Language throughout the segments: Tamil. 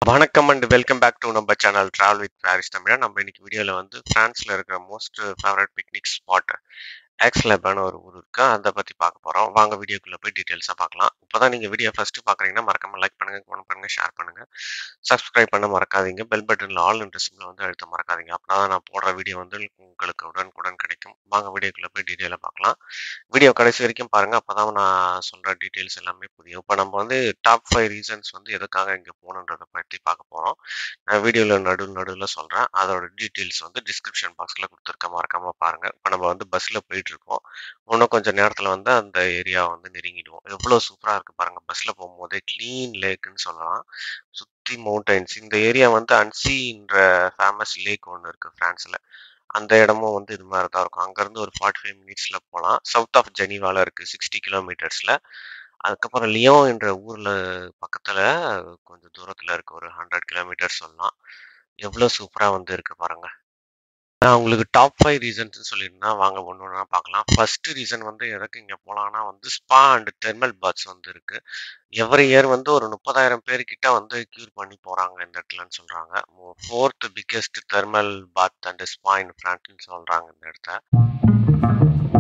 வணக்கம் அண்ட் வெல்கம் பேக் டு நம்ம சேனல் டிராவல் வித் பாரிஸ் தமிழா நம்ம இன்னைக்கு வீடியோவில் வந்து ஃப்ரான்ஸில் இருக்கிற மோஸ்ட் ஃபேவரட் பிக்னிக் ஸ்பாட் எக்ஸ்லெபான ஒரு ஊர் இருக்கு அதை பற்றி பார்க்க போகிறோம் வாங்க வீடியோக்குள்ளே போய் டீட்டெயில்ஸாக பார்க்கலாம் இப்போ தான் நீங்கள் வீடியோ ஃபஸ்ட்டு பார்க்குறீங்கன்னா மறக்காம லைக் பண்ணுங்கள் கமெண்ட் பண்ணுங்கள் ஷேர் பண்ணுங்கள் சப்ஸ்கிரைப் பண்ண மறக்காதீங்க பெல் பட்டனில் ஆல் இன்ட்ரெஸ்ட்டில் வந்து அழுத்த மறக்காதீங்க அப்படின்னா தான் நான் போடுற வீடியோ வந்து உங்களுக்கு உடனுக்குடன் கிடைக்கும் வாங்க வீடியோக்குள்ளே போய் டீட்டெயிலாக பார்க்கலாம் வீடியோ கடைசி வரைக்கும் பாருங்கள் அப்போ தான் நான் சொல்கிற டீட்டெயில்ஸ் எல்லாமே புரியும் இப்போ நம்ம வந்து டாப் ஃபைவ் ரீசன்ஸ் வந்து எதுக்காக இங்கே போகணுன்றதை பற்றி பார்க்க போகிறோம் நான் வீடியோவில் நடு நடுவில் சொல்கிறேன் அதோட டீட்டெயில்ஸ் வந்து டிஸ்கிரிப்ஷன் பாக்ஸில் கொடுத்துருக்க மறக்காமல் பாருங்கள் இப்போ நம்ம வந்து பஸ்ஸில் போயிட்டு இருக்கோம் இன்னும் கொஞ்சம் நேரத்தில் வந்து அந்த ஏரியா வந்து நெருங்கிடுவோம் எவ்வளோ சூப்பராக இருக்குது பாருங்கள் பஸ்ஸில் போகும்போதே க்ளீன் லேக்குன்னு சொல்லலாம் சுற்றி மவுண்டைன்ஸ் இந்த ஏரியா வந்து அன்சின்ற ஃபேமஸ் லேக் ஒன்று இருக்குது ஃப்ரான்ஸில் அந்த இடமும் வந்து இது மாதிரி தான் இருக்கும் அங்கேருந்து ஒரு ஃபார்ட்டி ஃபைவ் மினிட்ஸில் போகலாம் சவுத் ஆஃப் ஜெனீவாவில் இருக்குது சிக்ஸ்டி கிலோமீட்டர்ஸில் அதுக்கப்புறம் லியோன் என்ற ஊரில் பக்கத்தில் கொஞ்சம் தூரத்தில் இருக்குது ஒரு ஹண்ட்ரட் கிலோமீட்டர் சொல்லலாம் எவ்வளோ சூப்பராக வந்து இருக்குது பாருங்கள் நான் உங்களுக்கு டாப் ஃபைவ் ரீசன்ஸ் சொல்லியிருந்தேன் வாங்க ஒன்று ஒன்றா பார்க்கலாம் ஃபர்ஸ்ட் ரீசன் வந்து எதுக்கு இங்கே போகலான்னா வந்து ஸ்பா அண்ட் தெர்மல் பாத்ஸ் வந்து இருக்குது எவ்ரி இயர் வந்து ஒரு முப்பதாயிரம் பேர்கிட்ட வந்து க்யூர் பண்ணி போகிறாங்க இந்த இடத்துலன்னு சொல்கிறாங்க fourth biggest thermal bath and spa in ஃப்ரான்ஸ்னு சொல்கிறாங்க இந்த இடத்த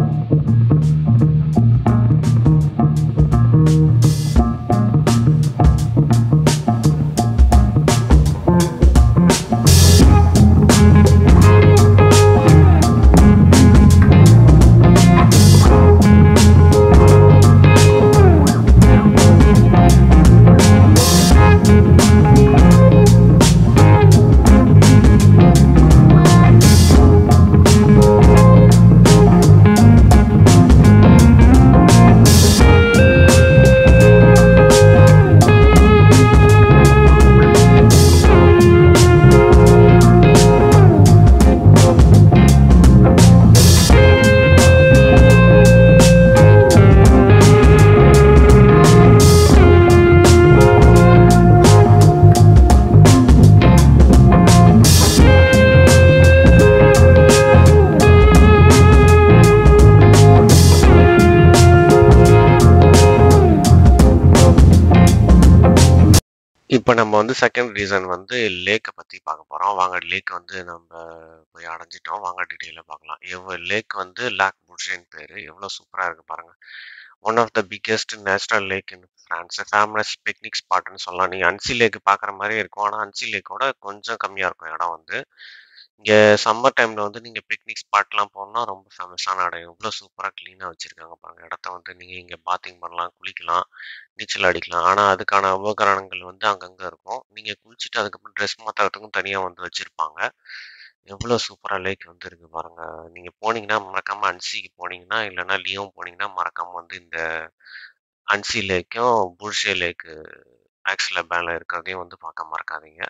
இப்போ நம்ம வந்து செகண்ட் ரீசன் வந்து லேக்கை பற்றி பார்க்க போகிறோம் வாங்க லேக் வந்து நம்ம போய் அடைஞ்சிட்டோம் வாங்க டீட்டெயிலாக பார்க்கலாம் எவ்வளோ லேக் வந்து லேக் புட்ஷின் பேர் எவ்வளோ சூப்பராக இருக்குது பாருங்கள் one of the biggest natural lake in France famous picnic ஸ்பாட்னு சொல்லலாம் நீங்கள் அன்சி லேக் பார்க்குற மாதிரியே இருக்கும் ஆனால் அன்சி லேக்கோட கொஞ்சம் கம்மியாக இருக்கும் இடம் வந்து இங்கே சம்மர் டைமில் வந்து நீங்கள் பிக்னிக் ஸ்பாட்லாம் போகணுன்னா ரொம்ப ஃபேமஸான இடம் எவ்வளோ சூப்பராக க்ளீனாக வச்சுருக்காங்க பாருங்கள் இடத்த வந்து நீங்கள் இங்கே பாத்திங் பண்ணலாம் குளிக்கலாம் நீச்சல் அடிக்கலாம் ஆனால் அதுக்கான உபகரணங்கள் வந்து அங்கங்கே இருக்கும் நீங்கள் குளிச்சுட்டு அதுக்கப்புறம் ட்ரெஸ் மாற்றுறதுக்கும் தனியாக வந்து வச்சுருப்பாங்க எவ்வளோ சூப்பராக லேக் வந்து இருக்குது பாருங்கள் நீங்கள் போனீங்கன்னா மறக்காமல் அன்சிக்கு போனீங்கன்னா இல்லைன்னா லியோன் போனீங்கன்னா மறக்காமல் வந்து இந்த அன்சி லேக்கும் புர்ஷே லேக்கு ஆக்ஸ்ல பேனில் இருக்கிறதையும் வந்து பார்க்க மறக்காதீங்க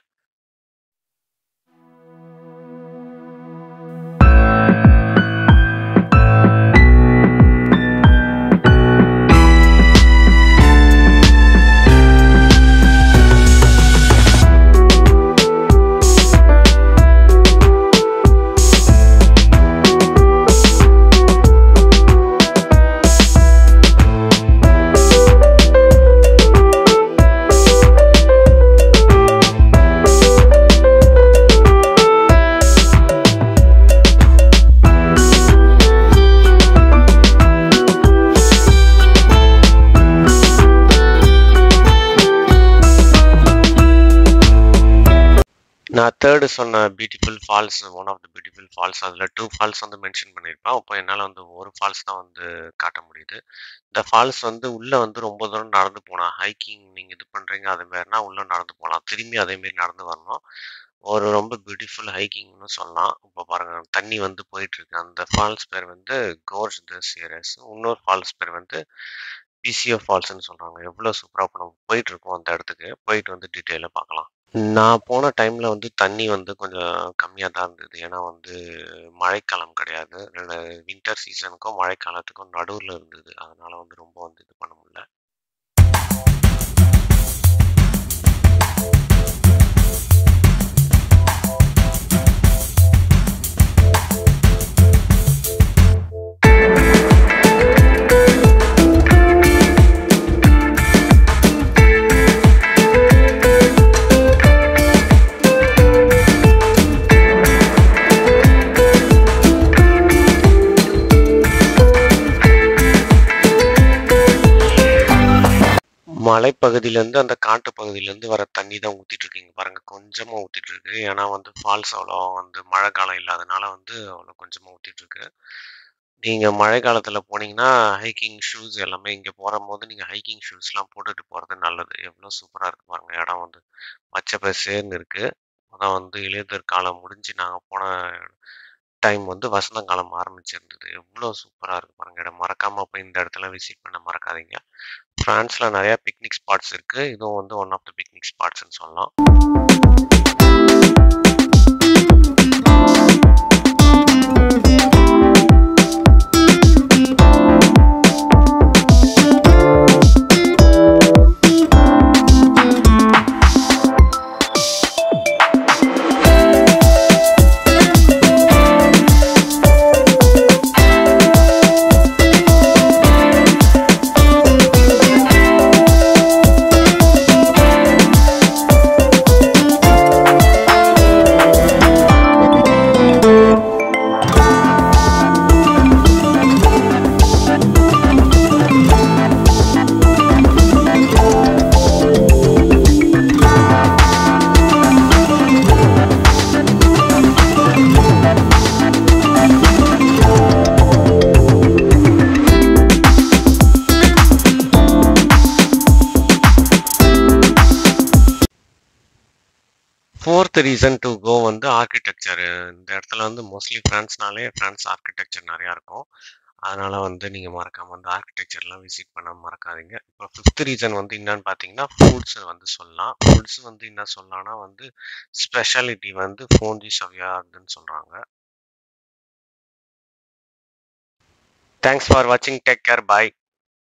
நான் தேர்டு சொன்ன beautiful falls one of the beautiful falls அதில் டூ ஃபால்ஸ் வந்து மென்ஷன் பண்ணியிருப்பேன் இப்போ என்னால் வந்து ஒரு ஃபால்ஸ் தான் வந்து காட்ட முடியுது இந்த ஃபால்ஸ் வந்து உள்ளே வந்து ரொம்ப தூரம் நடந்து போகலாம் ஹைக்கிங் நீங்கள் இது பண்ணுறீங்க அது மாரினா உள்ளே நடந்து போகலாம் திரும்பி அதேமாரி நடந்து வரணும் ஒரு ரொம்ப பியூட்டிஃபுல் ஹைக்கிங்னு சொல்லலாம் இப்போ பாருங்கள் தண்ணி வந்து போயிட்டுருக்கு அந்த ஃபால்ஸ் பேர் வந்து கோர்ஜ் த சீரஸ் இன்னொரு ஃபால்ஸ் பேர் வந்து பிசிஓ ஃபால்ஸ்னு சொல்கிறாங்க எவ்வளோ சூப்பராக இப்போ நம்ம போயிட்டுருக்கோம் அந்த இடத்துக்கு போயிட்டு வந்து டீட்டெயிலாக பார்க்கலாம் நான் போன டைமில் வந்து தண்ணி வந்து கொஞ்சம் கம்மியாக தான் இருந்தது ஏன்னா வந்து மழைக்காலம் கிடையாது வின்டர் சீசனுக்கும் மழைக்காலத்துக்கும் நடுவில் இருந்தது அதனால் வந்து ரொம்ப வந்து இது பண்ண முடியல மலைப்பகுதியிலேருந்து அந்த காட்டு பகுதியிலேருந்து வர தண்ணி தான் ஊத்திட்டு இருக்கு. இங்க பாருங்க கொஞ்சமா ஊத்திட்டு இருக்கு. ஏன்னா வந்து ஃபால்ஸ் அவ்வளோ வந்து மழை காலம் இல்லாதனால வந்து அவ்வளோ கொஞ்சமா ஊத்திட்டு இருக்கு. நீங்க மழை காலத்துல போனீங்கன்னா, ஹைக்கிங் ஷூஸ் எல்லாமே இங்க போறம்போது நீங்க ஹைக்கிங் ஷூஸ்லாம் போட்டுட்டு போறது நல்லது. எவ்வளோ சூப்பரா இருக்கு பாருங்க. இடம் வந்து பச்சை பசேல்னு இருக்கு. அதான் வந்து இலையுதிர் காலம் முடிஞ்சு நாங்க போன டைம் வந்து வசந்த காலம் ஆரம்பிச்சிருந்தது. எவ்வளோ சூப்பரா இருக்கு பாருங்க இடம். மறக்காம போய் இந்த இடத்துல விசிட் பண்ண மறக்காதீங்க. ஃப்ரான்ஸ்ல நெறைய பிக்னிக் ஸ்பாட்ஸ் இருக்கு. இதுவும் வந்து ஒன் ஆஃப் த பிக்னிக் ஸ்பாட்ஸ்ன்னு சொல்லலாம். ஃபோர்த் ரீசன் டூ கோ வந்து ஆர்க்கிடெக்சர். இந்த இடத்துல வந்து மோஸ்ட்லி ஃப்ரான்ஸ்னாலே ஃப்ரான்ஸ் ஆர்க்கிடெக்சர் நெறையா இருக்கும். அதனால வந்து நீங்க மறக்காம வந்து ஆர்க்கிடெக்சர்லாம் விசிட் பண்ண மறக்காதீங்க. இப்போ ஃபிஃப்த் ரீசன் வந்து என்னன்னு பார்த்தீங்கன்னா, ஃபுட்ஸ் வந்து சொல்லலாம். ஃபுட்ஸ் வந்து என்ன சொல்லலாம்னா வந்து ஸ்பெஷாலிட்டி வந்து ஃபோன்டி சவ்யார்டுன்னு சொல்றாங்க. தேங்க்ஸ் ஃபார் வாட்சிங். Take care. பாய்.